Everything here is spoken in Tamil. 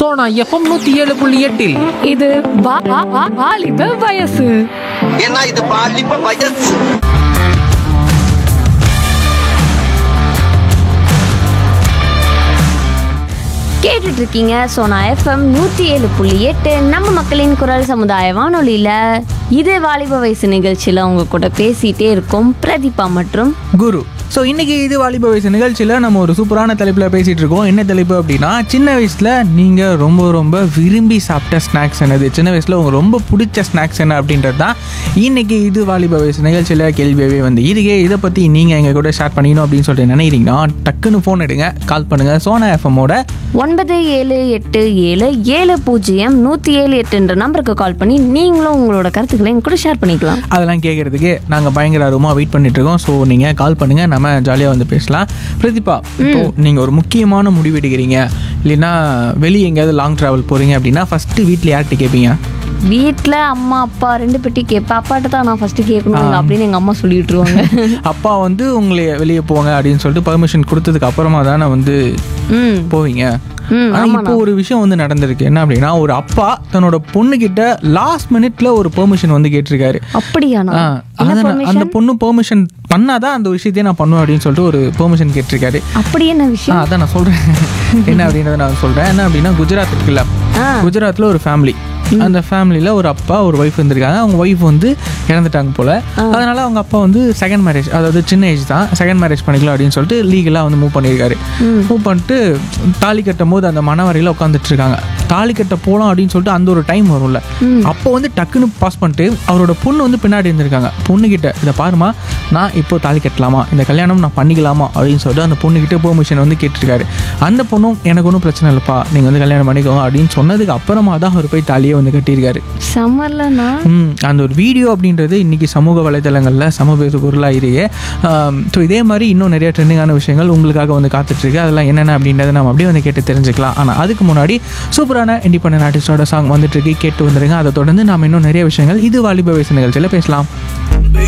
சோனா எஃப்எம் நூத்தி ஏழு புள்ளி எட்டில் இது வா- வா- வா- வாலிப வயசு ஏன்னா இது பாலிப்ப வயசு கேட்டுட்டு இருக்கீங்க சோனா எஃப்எம் நூற்றி ஏழு புள்ளி எட்டு நம்ம மக்களின் குரல் சமுதாய வானொலியில் இது வாலிப வயசு நிகழ்ச்சியில் உங்க கூட பேசிட்டே இருக்கோம் பிரதீபா மற்றும் குரு ஸோ இன்னைக்கு இது வாலிப வயசு நிகழ்ச்சியில் நம்ம ஒரு சூப்பரான தலைப்பில் பேசிகிட்டு இருக்கோம் என்ன தலைப்பு அப்படின்னா சின்ன வயசில் நீங்கள் ரொம்ப ரொம்ப விரும்பி சாப்பிட்ட ஸ்நாக்ஸ் என்னது சின்ன வயசில் உங்களுக்கு ரொம்ப பிடிச்ச ஸ்நாக்ஸ் என்ன அப்படின்றது தான் இன்னைக்கு இது வாலிப வயசு நிகழ்ச்சியில் கேள்வியாகவே வந்து இதுக்கே இதை பற்றி நீங்கள் எங்கள் கூட ஷேர் பண்ணிக்கணும் அப்படின்னு சொல்லிட்டு நினைக்கிறீங்கன்னா டக்குன்னு ஃபோன் எடுங்க கால் பண்ணுங்கள் சோனா எஃப்எம்மோட ஒன்பது ஏழு எட்டு ஏழு ஏழு பூஜ்ஜியம் நூற்றி ஏழு எட்டுன்ற நம்பருக்கு கால் பண்ணி நீங்களும் உங்களோட கருத்துக்களை எங்க கூட ஷேர் பண்ணிக்கலாம் அதெல்லாம் கேட்குறதுக்கு நாங்கள் பயங்கர ஆர்வமாக வெயிட் பண்ணிட்டு இருக்கோம் ஸோ நீங்கள் கால் பண்ணுங்கள் நம்ம ஜாலியாக வந்து பேசலாம் பிரதீபா இப்போ நீங்கள் ஒரு முக்கியமான முடிவு எடுக்கிறீங்க இல்லைன்னா வெளியே எங்கேயாவது லாங் ட்ராவல் போகிறீங்க அப்படின்னா ஃபஸ்ட்டு வீட்டில் யார்கிட்ட கேட்பீங்க வீட்டில் அம்மா அப்பா ரெண்டு பெட்டி கேட்பேன் அப்பாட்ட தான் நான் ஃபர்ஸ்ட் கேட்கணும் அப்படின்னு எங்கள் அம்மா சொல்லி விட்டுருவாங்க அப்பா வந்து உங்களை வெளியே போங்க அப்படின்னு சொல்லிட்டு பர்மிஷன் கொடுத்ததுக்கு அப்புறமா தானே வந்து ம் போவீங்க ம், ஆனா இப்போ ஒரு விஷயம் வந்து நடந்திருக்கு என்ன அப்படின்னா ஒரு அப்பா தன்னோட பொண்ணு கிட்ட லாஸ்ட் மினிட்ல ஒரு பெர்மிஷன் வந்து கேட்டிருக்காரு அப்படியாண்ணா ஆ, என்ன அத நான்- permission? அந்த பொண்ணு பெர்மிஷன் பண்ணாதான் அந்த விஷயத்தையே நான் பண்ணுவேன் அப்படின்னு சொல்லிட்டு ஒரு பெர்மிஷன் கேட்டிருக்காரு அப்படி என்ன ஆ விஷயம் அதான் நான் சொல்றேன் என்ன அப்படின்றத நான் சொல்றேன் என்ன அப்படின்னா குஜராத் இருக்குல்ல ஆ. குஜராத்ல ஒரு ஃபேமிலி அந்த ஃபேமிலியில ஒரு அப்பா ஒரு ஒய்ஃப் இருந்திருக்காங்க அவங்க ஒய்ஃப் வந்து இறந்துட்டாங்க போல அதனால அவங்க அப்பா வந்து செகண்ட் மேரேஜ் அதாவது சின்ன ஏஜ் தான் செகண்ட் மேரேஜ் பண்ணிக்கலாம் அப்படின்னு சொல்லிட்டு லீகலாக வந்து மூவ் பண்ணியிருக்காரு மூவ் பண்ணிட்டு தாலி கட்டும் போது அந்த மணவரையில் உட்காந்துட்டு இருக்காங்க தாலி கட்ட போகலாம் அப்படின்னு சொல்லிட்டு அந்த ஒரு டைம் வரும்ல அப்போ வந்து டக்குன்னு பாஸ் பண்ணிட்டு அவரோட பொண்ணு வந்து பின்னாடி இருந்திருக்காங்க பொண்ணு கிட்ட இதை பாருமா நான் இப்போ தாலி கட்டலாமா இந்த கல்யாணம் நான் பண்ணிக்கலாமா அப்படின்னு சொல்லிட்டு அந்த பொண்ணுக்கிட்ட பெர்மிஷன் வந்து கேட்டிருக்காரு அந்த பொண்ணும் எனக்கு ஒன்றும் பிரச்சனை இல்லைப்பா நீங்கள் வந்து கல்யாணம் பண்ணிக்கோங்க அப்படின்னு சொன்னதுக்கு அப்புறமா தான் அவர் போய் தாலியே வந்து கட்டியிருக்காரு சம்மர்லண்ணா ம் அந்த ஒரு வீடியோ அப்படின்றது இன்னைக்கு சமூக வலைதளங்களில் சமபேச பொருளாக இருக்கு ஸோ இதே மாதிரி இன்னும் நிறைய ட்ரெண்டிங்கான விஷயங்கள் உங்களுக்காக வந்து காத்துட்ருக்கு அதெல்லாம் என்னென்ன அப்படின்றத நம்ம அப்படியே வந்து கேட்டு தெரிஞ்சுக்கலாம் ஆனால் அதுக்கு முன்னாடி சூப்பரான இண்டிபெண்டன்ட் ஆர்டிஸ்டோட சாங் வந்துட்டு இருக்கு கேட்டு வந்துருங்க அதை தொடர்ந்து நாம இன்னும் நிறைய விஷயங்கள் இது வாலிப வயசு நிகழ்ச்சியில் பேசலாம்